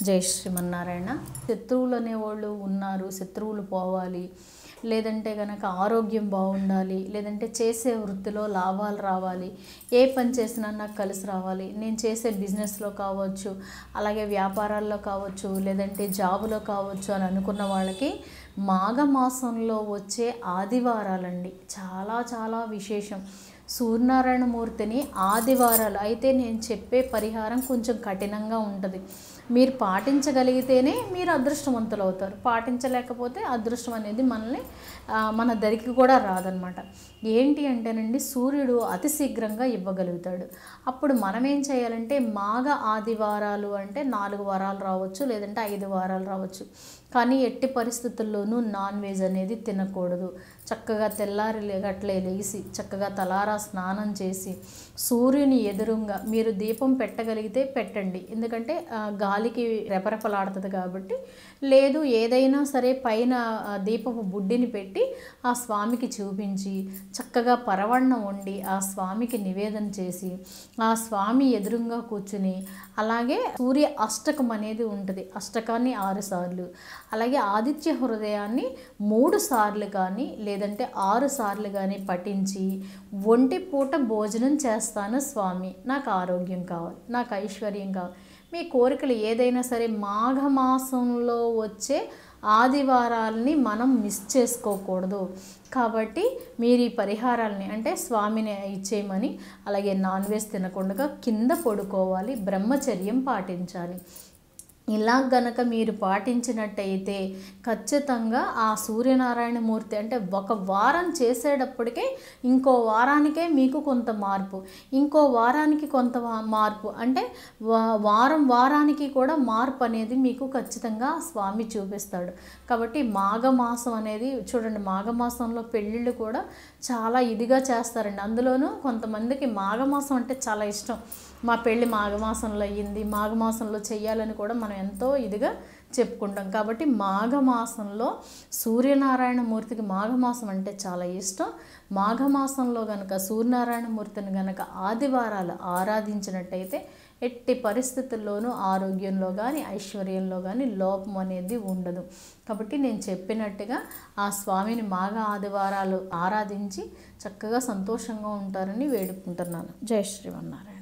జై శ్రీమన్నారాయణ శత్రువులు అనేవాళ్ళు ఉన్నారు శత్రువులు పోవాలి లేదంటే కనుక ఆరోగ్యం బాగుండాలి లేదంటే చేసే వృత్తిలో లాభాలు రావాలి ఏ పని చేసినా నాకు కలిసి రావాలి నేను చేసే బిజినెస్లో కావచ్చు అలాగే వ్యాపారాల్లో కావచ్చు లేదంటే జాబులో కావచ్చు అని అనుకున్న వాళ్ళకి మాఘమాసంలో వచ్చే ఆదివారాలండి చాలా చాలా విశేషం సూర్యనారాయణ మూర్తిని ఆదివారాలు అయితే నేను చెప్పే పరిహారం కొంచెం కఠినంగా ఉంటుంది మీరు పాటించగలిగితేనే మీరు అదృష్టవంతులు అవుతారు పాటించలేకపోతే అదృష్టం అనేది మనల్ని ఆ, మన దరికి కూడా రాదనమాట ఏంటి అంటేనండి సూర్యుడు అతి శీఘ్రంగా ఇవ్వగలుగుతాడు అప్పుడు మనం ఏం చేయాలంటే మాఘ ఆదివారాలు అంటే నాలుగు వారాలు రావచ్చు లేదంటే ఐదు వారాలు రావచ్చు కానీ ఎట్టి పరిస్థితుల్లోనూ నాన్ వెజ్ అనేది తినకూడదు చక్కగా తెల్లారి లేగట్లే లేచి చక్కగా తలారా స్నానం చేసి సూర్యుని ఎదురుగా మీరు దీపం పెట్టగలిగితే పెట్టండి ఎందుకంటే ఆ, గాలికి రెపరెపలాడుతుంది కాబట్టి లేదు ఏదైనా సరే పైన ఆ, దీపపు బుడ్డిని పెట్టి ఆ స్వామికి చూపించి చక్కగా పరవణం వండి ఆ స్వామికి నివేదన చేసి ఆ స్వామి ఎదురుగా కూర్చుని అలాగే సూర్య అష్టకం అనేది ఉంటుంది అష్టకాన్ని ఆరు సార్లు అలాగే ఆదిత్య హృదయాన్ని మూడు సార్లు కానీ లేదంటే ఆరు సార్లు కానీ పఠించి ఒంటి పూట భోజనం చేస్తాను స్వామి నాకు ఆరోగ్యం కావాలి నాకు ఐశ్వర్యం కావాలి మీ కోరికలు ఏదైనా సరే మాఘమాసంలో వచ్చే ఆదివారాలని మనం మిస్ చేసుకోకూడదు కాబట్టి మీరు ఈ పరిహారాలని అంటే స్వామిని ఇచ్చేయమని అలాగే నాన్ వెజ్ తినకుండా కింద పడుకోవాలి బ్రహ్మచర్యం పాటించాలి ఇలా గనక మీరు పాటించినట్టయితే ఖచ్చితంగా ఆ సూర్యనారాయణ మూర్తి అంటే ఒక వారం చేసేటప్పటికే ఇంకో వారానికే మీకు కొంత మార్పు ఇంకో వారానికి కొంత వా- మార్పు అంటే వా- వారం వారానికి కూడా మార్పు అనేది మీకు ఖచ్చితంగా ఆ స్వామి చూపిస్తాడు కాబట్టి మాఘమాసం అనేది చూడండి మాఘమాసంలో పెళ్ళిళ్ళు కూడా చాలా ఇదిగా చేస్తారండి అందులోనూ కొంతమందికి మాఘమాసం అంటే చాలా ఇష్టం మా పెళ్ళి మాఘమాసంలో అయ్యింది మాఘమాసంలో చెయ్యాలని కూడా మనం ఎంతో ఇదిగా చెప్పుకుంటాం కాబట్టి మాఘమాసంలో సూర్యనారాయణ మూర్తికి మాఘమాసం అంటే చాలా ఇష్టం మాఘమాసంలో గనక సూర్యనారాయణ మూర్తిని గనక ఆదివారాలు ఆరాధించినట్టయితే ఎట్టి పరిస్థితుల్లోనూ ఆరోగ్యంలో కానీ ఐశ్వర్యంలో కానీ లోపం అనేది ఉండదు కాబట్టి నేను చెప్పినట్టుగా ఆ స్వామిని మాఘ ఆదివారాలు ఆరాధించి చక్కగా సంతోషంగా ఉంటారని వేడుకుంటున్నాను జై శ్రీమన్నారాయణ